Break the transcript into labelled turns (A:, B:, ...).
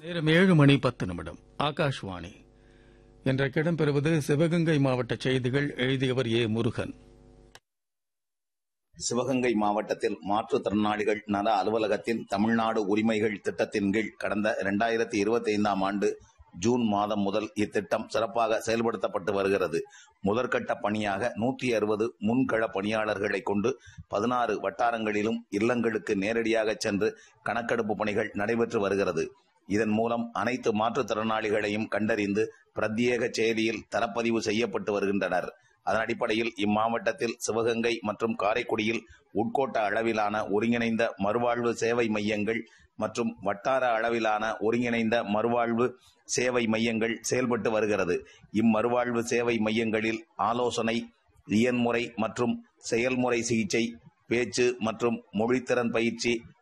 A: நேரம் ஏழு மணி பத்து நிமிடம் ஆகாஷ்வாணி இன்றைக்கு இடம்பெறுவது சிவகங்கை மாவட்ட செய்திகள் எழுதியவர் ஏ முருகன்
B: சிவகங்கை மாவட்டத்தில் மாற்றுத்திறனாளிகள் நல அலுவலகத்தின் தமிழ்நாடு உரிமைகள் திட்டத்தின் கீழ் கடந்த இரண்டாயிரத்தி இருபத்தி ஐந்தாம் ஆண்டு ஜூன் மாதம் முதல் இத்திட்டம் சிறப்பாக செயல்படுத்தப்பட்டு வருகிறது முதற்கட்ட பணியாக நூற்றி அறுபது முன்கள பணியாளர்களை கொண்டு பதினாறு வட்டாரங்களிலும் இல்லங்களுக்கு நேரடியாக சென்று கணக்கெடுப்பு பணிகள் நடைபெற்று வருகிறது இதன் மூலம் அனைத்து மாற்றுத்திறனாளிகளையும் கண்டறிந்து பிரத்யேக செயலியில் தரப்பதிவு செய்யப்பட்டு வருகின்றனர் அதன் அடிப்படையில் இம்மாவட்டத்தில் சிவகங்கை மற்றும் காரைக்குடியில் உட்கோட்ட அளவிலான ஒருங்கிணைந்த மறுவாழ்வு சேவை மையங்கள் மற்றும் வட்டார அளவிலான ஒருங்கிணைந்த மறுவாழ்வு சேவை மையங்கள் செயல்பட்டு வருகிறது இம்மறுவாழ்வு சேவை மையங்களில் ஆலோசனை இயன்முறை மற்றும் செயல்முறை சிகிச்சை பேச்சு மற்றும் மொழித்திறன் பயிற்சி